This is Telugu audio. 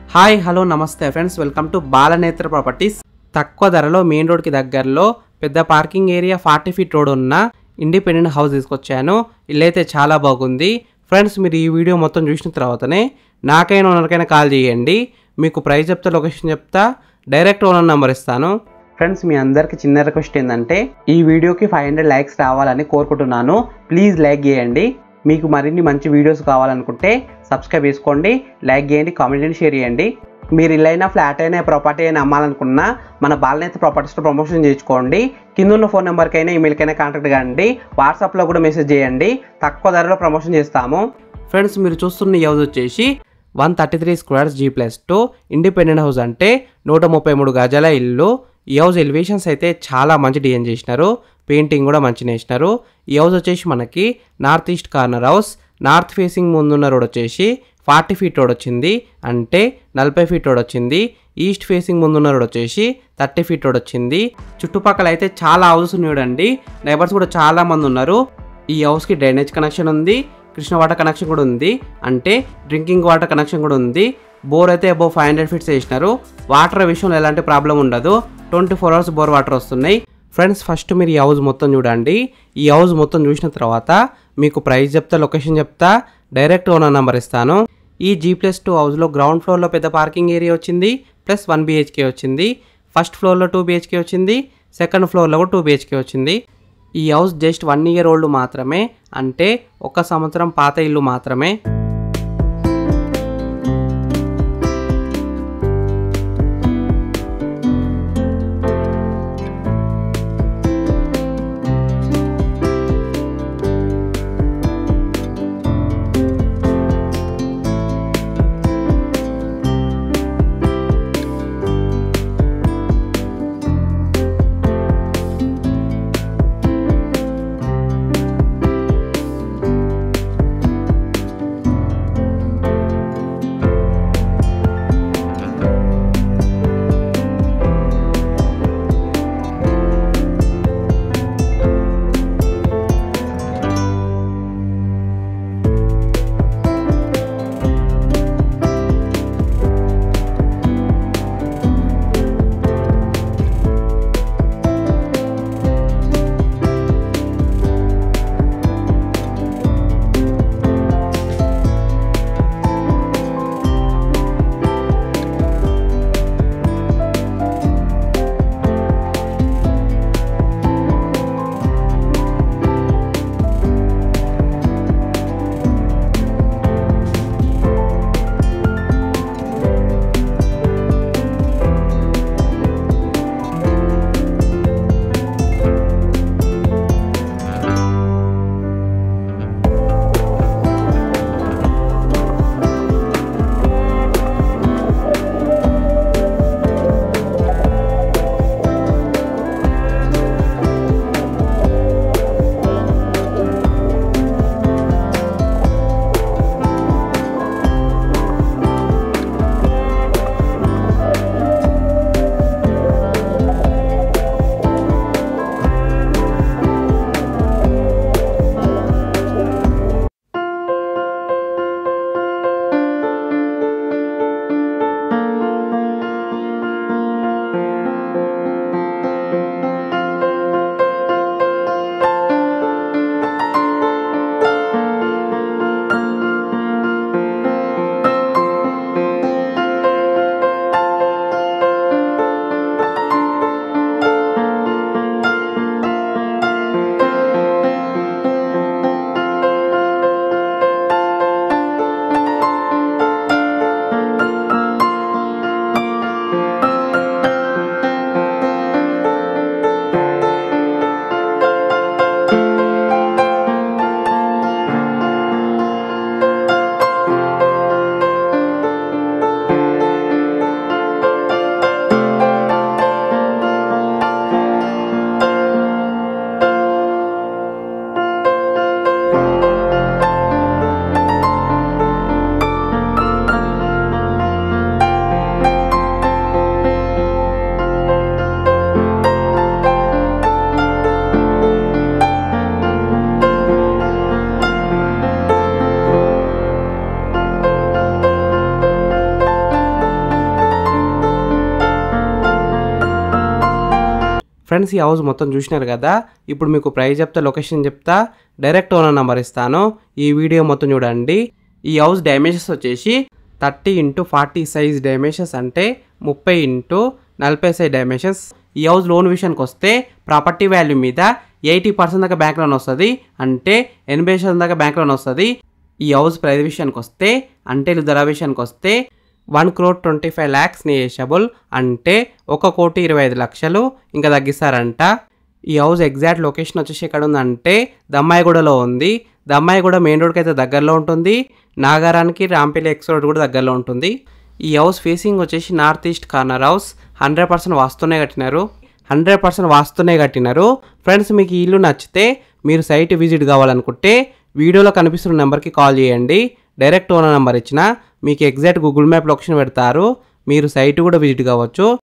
hi hello namaste friends welcome to Balanetra properties తక్కువ ధరలో మెయిన్ రోడ్కి దగ్గరలో పెద్ద parking area forty feet road ఉన్న ఇండిపెండెంట్ హౌస్ తీసుకొచ్చాను ఇల్లు అయితే చాలా బాగుంది ఫ్రెండ్స్ మీరు ఈ వీడియో మొత్తం చూసిన తర్వాతనే నాకైనా ఓనర్కైనా కాల్ చేయండి మీకు ప్రైస్ చెప్తా లొకేషన్ చెప్తా డైరెక్ట్ ఓనర్ నెంబర్ ఇస్తాను ఫ్రెండ్స్ మీ అందరికి చిన్న రిక్వెస్ట్ ఏంటంటే ఈ వీడియోకి ఫైవ్ హండ్రెడ్ లైక్స్ రావాలని కోరుకుంటున్నాను ప్లీజ్ లైక్ చేయండి మీకు మరిన్ని మంచి వీడియోస్ కావాలనుకుంటే సబ్స్క్రైబ్ చేసుకోండి లైక్ చేయండి కామెంట్ చేయండి షేర్ చేయండి మీరు ఇల్లైనా ఫ్లాట్ అయినా ప్రాపర్టీ అయినా అమ్మాలనుకున్నా మన బాలనేత ప్రాపర్టీస్లో ప్రమోషన్ చేయించుకోండి కింద ఉన్న ఫోన్ నెంబర్కైనా ఈమెయిల్కైనా కాంటాక్ట్ కాండి వాట్సాప్లో కూడా మెసేజ్ చేయండి తక్కువ ధరలో ప్రమోషన్ చేస్తాము ఫ్రెండ్స్ మీరు చూస్తున్న ఈ హౌస్ వచ్చేసి one thirty three squares G plus two independent house అంటే నూట ముప్పై మూడు గజాల ఇల్లు ఈ హౌస్ ఎలివేషన్స్ అయితే చాలా మంచి డిజైన్ చేసినారు పెయింటింగ్ కూడా మంచిగా వేసినారు ఈ హౌస్ వచ్చేసి మనకి north east corner house north facing ముందున్న రోడ్ వచ్చేసి ఫార్టీ ఫీట్ రోడ్ వచ్చింది అంటే నలభై ఫీట్ రోడ్ వచ్చింది ఈస్ట్ ఫేసింగ్ ముందున్న రోడ్ వచ్చేసి థర్టీ ఫీట్ రోడ్ వచ్చింది చుట్టుపక్కల అయితే చాలా హౌసెస్ చూడండి నైబర్స్ కూడా చాలా మంది ఉన్నారు ఈ హౌస్కి డ్రైనేజ్ కనెక్షన్ ఉంది కృష్ణ వాటర్ కనెక్షన్ కూడా ఉంది అంటే డ్రింకింగ్ వాటర్ కనెక్షన్ కూడా ఉంది బోర్ అయితే అబౌవ్ ఫైవ్ హండ్రెడ్ ఫీట్స్ వేసినారు వాటర్ విషయంలో ఎలాంటి ప్రాబ్లం ఉండదు twenty four hours bore water వస్తున్నాయి ఫ్రెండ్స్ ఫస్ట్ మీరు ఈ హౌస్ మొత్తం చూడండి ఈ హౌస్ మొత్తం చూసిన తర్వాత మీకు ప్రైస్ చెప్తా లొకేషన్ చెప్తా డైరెక్ట్ ఓనర్ నెంబర్ ఇస్తాను ఈ జీ ప్లస్ టూ హౌస్లో గ్రౌండ్ ఫ్లోర్లో పెద్ద పార్కింగ్ ఏరియా వచ్చింది ప్లస్ వన్ బీహెచ్కే వచ్చింది ఫస్ట్ ఫ్లోర్లో టూ బీహెచ్కే వచ్చింది సెకండ్ ఫ్లోర్లో కూడా టూ బీహెచ్కే వచ్చింది ఈ house just one year old మాత్రమే అంటే ఒక సంవత్సరం పాత ఇల్లు మాత్రమే ఫ్రెండ్స్ ఈ హౌస్ మొత్తం చూసినారు కదా ఇప్పుడు మీకు ప్రైస్ చెప్తా లొకేషన్ చెప్తా డైరెక్ట్ ఓనర్ నెంబర్ ఇస్తాను ఈ వీడియో మొత్తం చూడండి ఈ హౌస్ డైమెన్షన్స్ వచ్చేసి thirty into forty size dimensions అంటే ముప్పై ఇంటూ నలభై సైజ్ డైమెన్షన్స్ ఈ హౌస్ లోన్ విషయానికి వస్తే ప్రాపర్టీ వాల్యూ మీద ఎయిటీ పర్సెంట్ దాకా బ్యాంక్ లోన్ వస్తుంది అంటే ఎనభై శాతం దాకా బ్యాంక్ లోన్ వస్తుంది ఈ హౌస్ ప్రైస్ విషయానికి వస్తే అంటే ధర విషయానికి వస్తే one crore twenty five lakhs negotiable అంటే ఒక కోటి ఇరవై ఐదు లక్షలు ఇంకా తగ్గిస్తారంట ఈ హౌస్ ఎగ్జాక్ట్ లొకేషన్ వచ్చేసి ఎక్కడ ఉందంటే దమ్మాయిగూడలో ఉంది దమ్మాయిగూడ మెయిన్ రోడ్కి అయితే దగ్గరలో ఉంటుంది నాగారానికి రాంపల్లి ఎక్స్ రోడ్ కూడా దగ్గరలో ఉంటుంది ఈ హౌస్ ఫేసింగ్ వచ్చేసి north east corner house hundred percent వాస్తునే కట్టినారు హండ్రెడ్ పర్సెంట్ వాస్తునే కట్టినారు ఫ్రెండ్స్ మీకు ఈ ఇల్లు నచ్చితే మీరు సైట్ విజిట్ కావాలనుకుంటే వీడియోలో కనిపిస్తున్న నెంబర్కి కాల్ చేయండి డైరెక్ట్ ఓనర్ నెంబర్ ఇచ్చిన మీకు ఎగ్జాక్ట్ గూగుల్ మ్యాప్ లొకేషన్ పెడతారు మీరు సైట్ కూడా విజిట్ కావచ్చు